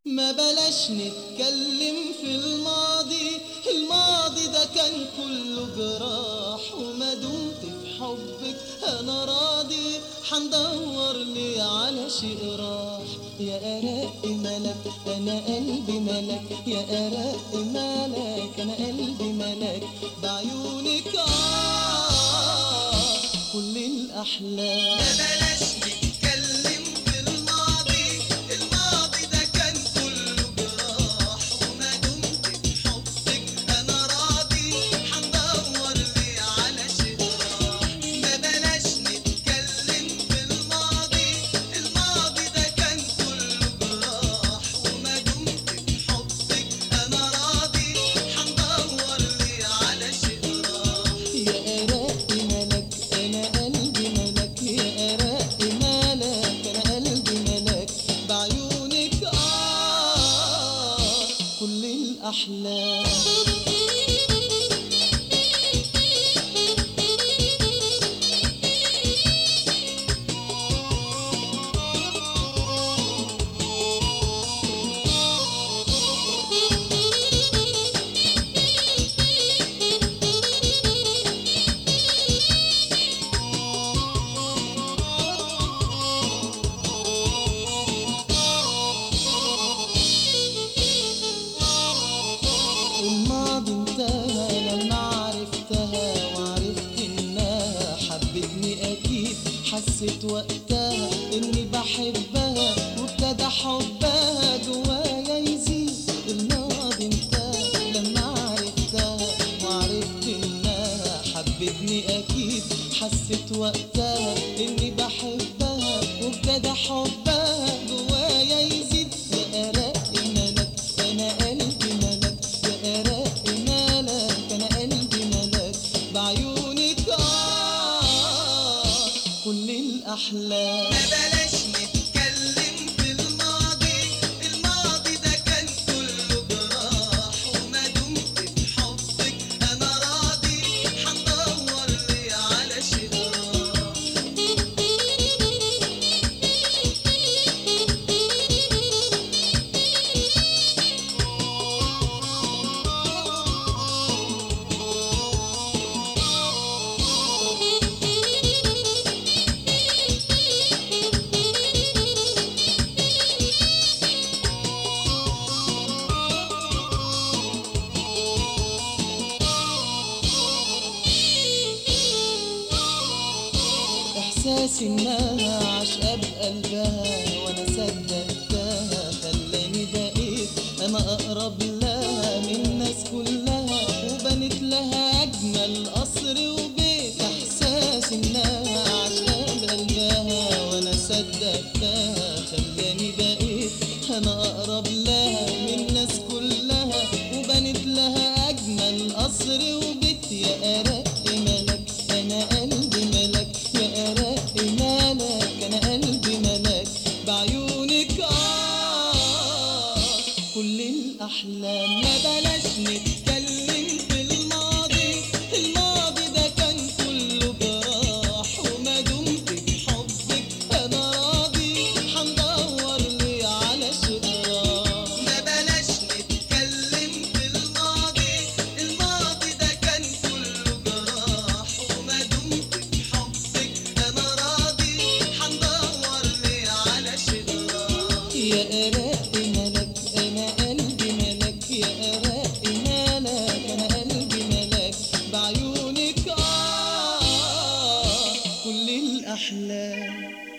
ما بلاش نتكلم في الماضي الماضي ده كان كله جراح وما دمت في حبك انا راضي حندور لي على شيء راح يا أراء ملك أنا قلبي ملك يا أراء ملك أنا قلبي ملك بعيونك آه كل الأحلام بلاش نتكلم في الماضي الماضي ده كان كله جراح وما دمت في حبك انا راضي حندور لي على شيء راح ما بلاش نتكلم في الماضي الماضي ده كان كله جراح وما دمت في حبك انا راضي حندور لي على شيء راح يا أراء ملك أنا قلبي ملك يا أراء ملك أنا قلبي ملك بعيونك آه كل الأحلام الماضي انتهى لما عرفتها وعرفت انها حبتني اكيد حسيت وقتها اني بحبها وابتدى حبها جوايا يزيد الماضي انتهى لما عرفتها وعرفت انها حبتني اكيد حسيت وقتها اني بحبها وابتدى حبها جوايا يزيد يا اراء ملك انا قلبي ملك يا اراء ملك انا قلبي ملك بعيونك آه كل الاحلام ما بلاش نتكلم في الماضي الماضي ده كان كله جراح وما دمت في حبك انا راضي حندور لي على شيء راح احساس انها عشقة بقلبها وانا صدقتها خلاني بقيت انا اقرب لها من الناس كلها وبنت لها اجمل قصر وبيت احساس انها عشقة بقلبها وانا صدقتها خلاني بقيت انا اقرب لها من الناس كلها وبنت لها اجمل قصر وبيت يا اراء ملك انا قلبي ملك يا اراء ملك انا قلبي ملك بعيونك آه كل الاحلام ما بلاش نتكلم في الماضي الماضي ده كان كله جراح وما دمت في حبك انا راضي حندور لي على شيء راح ما بلاش نتكلم في الماضي الماضي ده كان كله جراح وما دمت في حبك انا راضي حندور لي على شيء راح يا آراء ملك أنا قلبي ملك يا آراء ملك أنا قلبي ملك بعيونك آه كل الأحلام